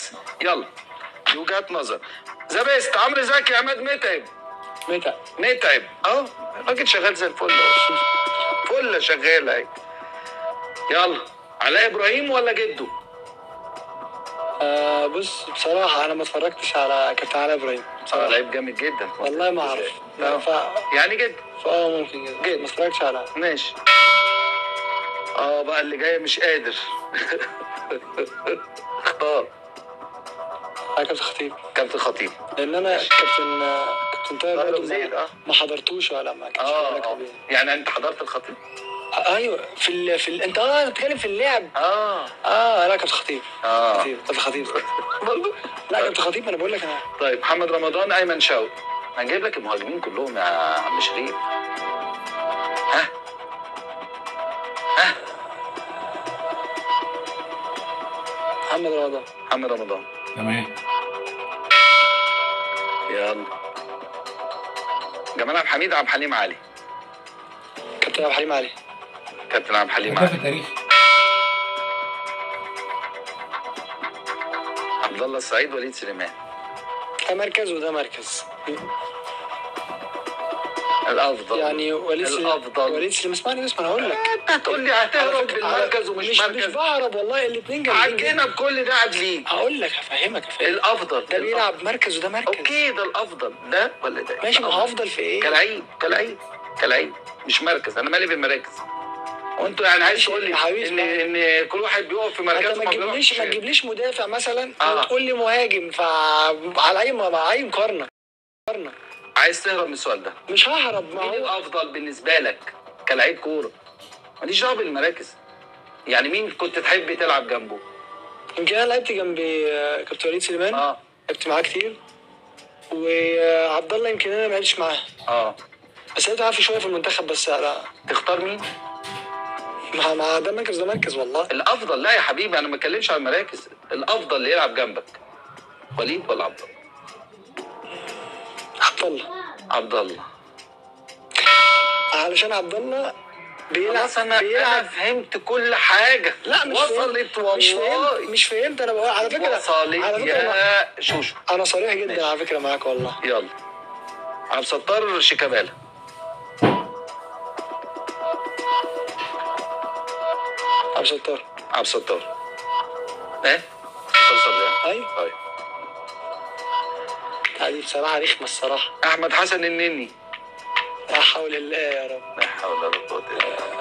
بس يلا دي وجهات نظر ذا بيست عمرو زكي عماد متعب متى متعب اه الراجل شغال زي الفل أهو. فل شغال اهي يلا علاء ابراهيم ولا جده؟ آه بص بصراحة أنا ما اتفرجتش على كابتن علاء إبراهيم اه بصراحة لعيب جامد جدا والله ما أعرف آه. ف... يعني جد فأه ممكن جدا جد. ما اتفرجتش على ماشي اه بقى اللي جاي مش قادر اختار على كابتن خطيب كابتن خطيب لأن أنا كابتن آه، كابتن طاهر طاهر برضه وزيد، ما, آه. ما حضرتوش ولا ما كانش اه هناك اه قبل. يعني انت حضرت الخطيب آه، ايوه في ال... في ال... انت اه بتتكلم في اللعب اه اه لا كابتن خطيب اه خطيب كابتن خطيب برضه لا كابتن خطيب انا بقول لك انا طيب محمد رمضان ايمن شوقي هنجيب لك المهاجمين كلهم يا عم شريف ها ها محمد رمضان محمد رمضان تمام يلا جمال عبد الحميد عبد الحليم علي كابتن عبد الحليم علي كابتن عبد الحليم هداف علي التاريخ عبد الله السعيد وليد سليمان ده مركز وده مركز الافضل يعني وليد سليم- الافضل وليد سليم اسمعني بس ما انا هقول لك انت هتقول لي على هتهرب فكرة- بالمركز ومش مش مش مركز بعرب والله الاثنين جامدين جدا. عجينا بكل ده عدلين هقول لك هفهمك هفهمك الافضل ده بيلعب مركز وده مركز اوكي ده الافضل ده ولا ده ماشي ما هو الأفضل. هفضل في ايه؟ كلاعب كلاعب كلاعب مش مركز انا مالي بالمراكز وانتوا يعني عايز ماشي تقول لي يا حبيبي ان اسمع. ان كل واحد بيقف في ما انت مركزه ما تجيبليش ما تجيبليش مدافع مثلا آه. وتقول لي مهاجم فعلى اي مع اي مقارنه مقارنه عايز تهرب من السؤال ده مش ههرب ما مين هو الافضل بالنسبه لك كلاعب كوره ماليش دعوه بالمراكز يعني مين كنت تحب تلعب جنبه يمكن انا لعبت جنب آه، كابتن وليد سليمان اه لعبت معاه كتير وعبد الله يمكن انا ما لعبتش معاه اه بس لعبت معاه في شويه في المنتخب بس لا تختار مين مع مع ده مركز ده مركز والله الافضل لا يا حبيبي انا ما بتكلمش على المراكز الافضل اللي يلعب جنبك وليد ولا عبد الله عبد الله عبد الله علشان عبد الله بيلعب خلاص انا انا بيلعب فهمت كل حاجه لا مش وصلت فهمت مش فهمت والله مش فهمت انا بقول على فكره وصلت على فكره أنا- يا شوشو انا صريح جدا ماشي. على فكره معاك والله يلا عبد الستار شيكابالا عبد الستار عبد الستار ايه توصل ليه ايوه طيب هذه بصراحه رخمه الصراحه احمد حسن النني لا حول الله يا رب لا حول ولا قوه الا بالله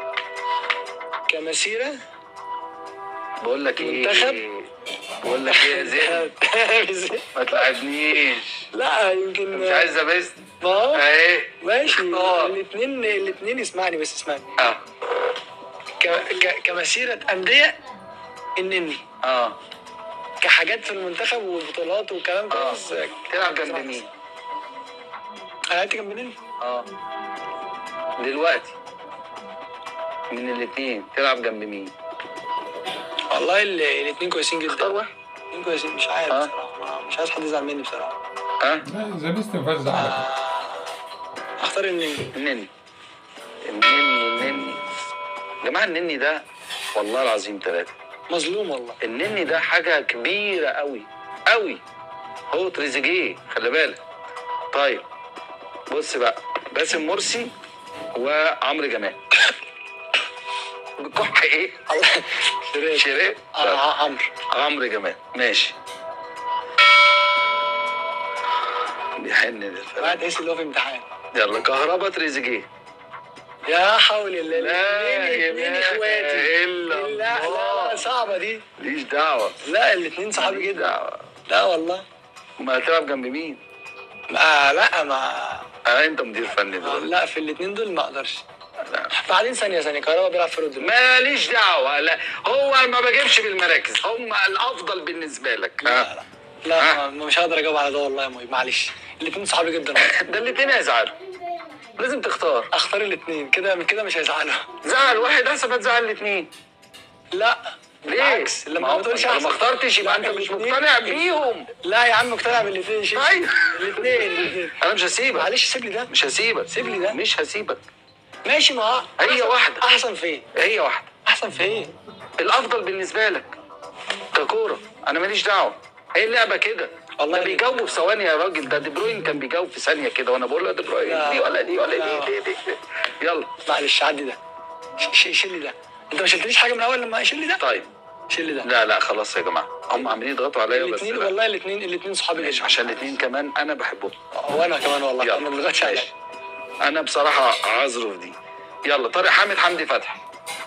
كمسيره بقول لك ايه منتخب؟ بقول لك ايه يا زين ما تلعبنيش لا يمكن مش عايز ابست ما هو اهي ماشي اختار. الاثنين الاثنين اسمعني بس اسمعني اه ك... ك... كمسيره انديه النني اه كحاجات في المنتخب والبطولات والكلام ده اه بس تلعب جنب مين انا لعبت جنب النني اه دلوقتي من الاثنين تلعب جنب مين والله الاثنين كويسين اختار جدا واحد الاثنين كويسين مش عارف آه. بصراحه ما- مش عايز حد يزعل مني بصراحه ها لا ذا بيست ما ينفعش زعلك آه، اختار النني النني النني النني يا جماعه النني ده والله العظيم ثلاثة مظلوم والله النني ده حاجة كبيرة قوي قوي هو تريزيجيه خلي بالك طيب بص بقى باسم مرسي وعمرو جمال بكح ايه؟ شريك شريف آه، عمرو عمرو جمال ماشي بيحن للفرق قاعد تحس اللي هو في امتحان يلا كهربا تريزيجيه يا حول الله لا الاثنين إله الاثنين اخواتي إلا لا لا الله. لا صعبه دي ليش دعوة لا الاثنين صحابي ماليش جدا دعوة لا والله ما هتلعب جنب مين؟ ما لا ما آه انت مدير فني دلوقتي لا في الاثنين دول ما اقدرش لا. بعدين ثانيه ثانيه كهربا بيلعب في رود ماليش دعوة لا هو ما بجيبش بالمراكز هم الأفضل بالنسبة لك لا ها لا لا ما- مش هقدر اجاوب على ده والله يا مهيب معلش الاثنين صحابي جدا ده الاتنين هيزعلوا لازم تختار اختار الاثنين كده كده مش هيزعلوا زعل واحد أحسن ما تزعل الاتنين لا ليه؟ بالعكس لما ما تقولش لو احسن ما اخترتش يبقى لا، انت مش الاتنين- مقتنع بيهم لا يا عم مقتنع بالاثنين شيء أيوة. الاثنين الاثنين انا مش هسيبك معلش سيب لي ده مش هسيبك سيب لي ده. مش هسيبك ماشي ما هو هي أحسن- واحدة. احسن في ايه؟ هي واحدة احسن في ايه؟ الافضل بالنسبة لك ككورة انا ماليش دعوه هي اللعبه كده والله ده بيجاوبوا في ثواني يا راجل ده دي بروين كان بيجاوب في ثانيه كده وانا بقول له يا دي بروين لا. دي ولا دي ولا لا. دي, دي, دي. يلا معلش عدي ده ش- ش- شيل لي ده انت ما شلتليش حاجه من اول لما شيل لي ده طيب شيل لي ده لا لا خلاص يا جماعه هم عاملين يضغطوا عليا بس الاثنين لا. والله الاثنين الاثنين صحابي ماشي جدا عشان الاثنين كمان انا بحبهم وانا كمان والله يلا انا ما بلغتش عليك ماشي. انا بصراحه عذره في دي يلا طارق حامد حمدي فتحي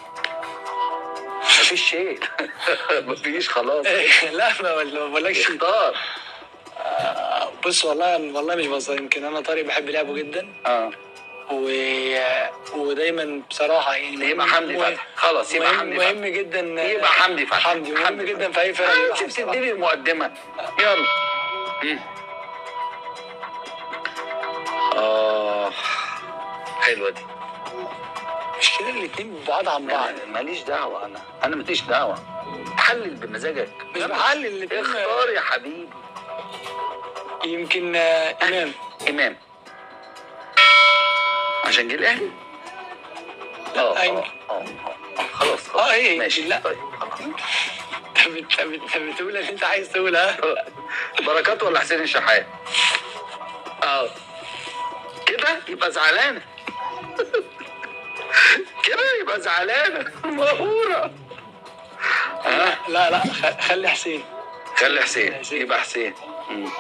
مفيش شيء مفيش خلاص لا ما ما بقولكش اختار بص والله والله مش بهزر يمكن انا طارق بحب لعبه جدا اه و... ودايما بصراحه يعني يبقى حمدي مهم- فتحي خلاص يبقى مهم, حمدي فتحي مهم جدا يبقى حمدي فتحي حمدي مهم حمدي جدا فتحي. في اي فرقه آه، يبقى انت حمدي بتديني المقدمه يلا مم. اه حلوه دي مش كده الاثنين بعاد عن بعض أنا ماليش دعوه انا انا ماليش دعوه حلل بمزاجك مش يلا. بحلل الاثنين اختار يا حبيبي يمكن آه، امام امام عشان جه الاهلي لا، اه أيوة. اه اه آه. خلاص خلاص اه ايه ماشي لا طيب خلاص انت بت- بت- بتقول اللي انت عايز تقولها بركات ولا حسين الشحات اه كده يبقى زعلانه كده يبقى زعلانه مقهوره ها لا لا خ- خلي حسين خلي حسين حسين. يبقى حسين مم.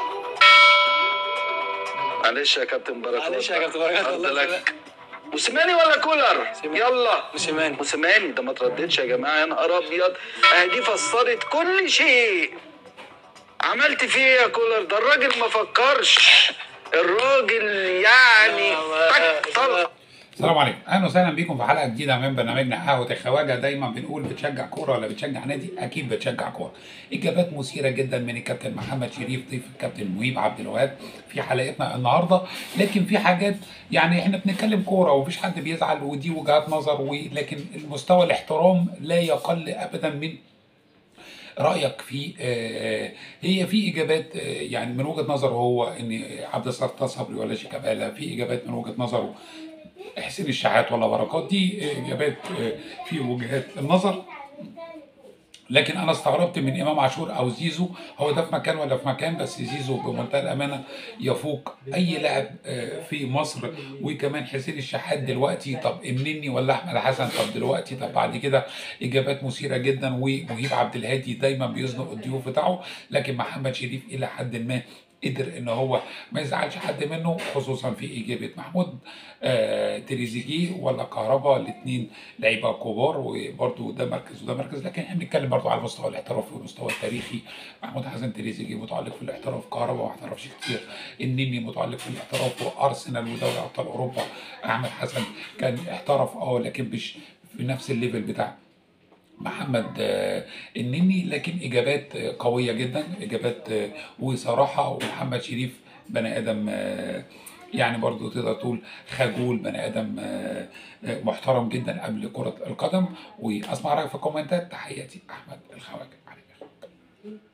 معلش يا كابتن بركات معلش يا كابتن بركات، هارد والله لك. موسيماني ولا كولر موسيماني. يلا موسيماني موسيماني ده ما ترددش يا جماعه يا نهار ابيض اهي فسرت كل شيء عملت فيه إيه يا كولر ده الراجل ما فكرش الراجل يعني آه، تك طلق السلام عليكم اهلا وسهلا بيكم في حلقه جديده من برنامجنا قهوه الخواجه دايما بنقول بتشجع كوره ولا بتشجع نادي اكيد بتشجع كوره اجابات مثيره جدا من الكابتن محمد شريف ضيف الكابتن مهيب عبد الوهاب في حلقتنا النهارده لكن في حاجات يعني احنا بنتكلم كوره ومفيش حد بيزعل ودي وجهات نظر ولكن المستوى الاحترام لا يقل ابدا من رايك في آه، هي في اجابات آه، يعني من وجهه نظره هو ان عبد الستار صبري ولا شيكابالا في اجابات من وجهه نظره حسين الشحات ولا بركات دي اجابات آه، في وجهات النظر لكن انا استغربت من امام عاشور او زيزو هو ده في مكان ولا في مكان بس زيزو بمنتهى الامانه يفوق اي لاعب آه، في مصر وكمان حسين الشحات دلوقتي طب النني ولا احمد حسن طب دلوقتي طب بعد كده اجابات مثيره جدا ومهيب عبد الهادي دايما بيزنق الضيوف بتاعه لكن محمد شريف الى حد ما قدر ان هو ما يزعلش حد منه خصوصا في اجابه محمود آه تريزيجيه ولا كهربا الاثنين لعيبه كبار وبرده ده مركز وده مركز لكن احنا بنتكلم برضه على المستوى الاحترافي والمستوى التاريخي محمود حسن تريزيجيه متعلق في الاحتراف كهربا ما احترفش كتير النني متعلق في الاحتراف وارسنال ودوري ابطال اوروبا احمد حسن كان احترف اه لكن مش في نفس الليفل بتاع محمد آه، النني لكن اجابات آه، قويه جدا اجابات آه، وصراحه ومحمد شريف بني ادم آه، يعني برضو تقدر تقول خجول بني ادم آه، آه، محترم جدا قبل كره القدم واسمع رايك في الكومنتات تحياتي احمد الخواجه عليك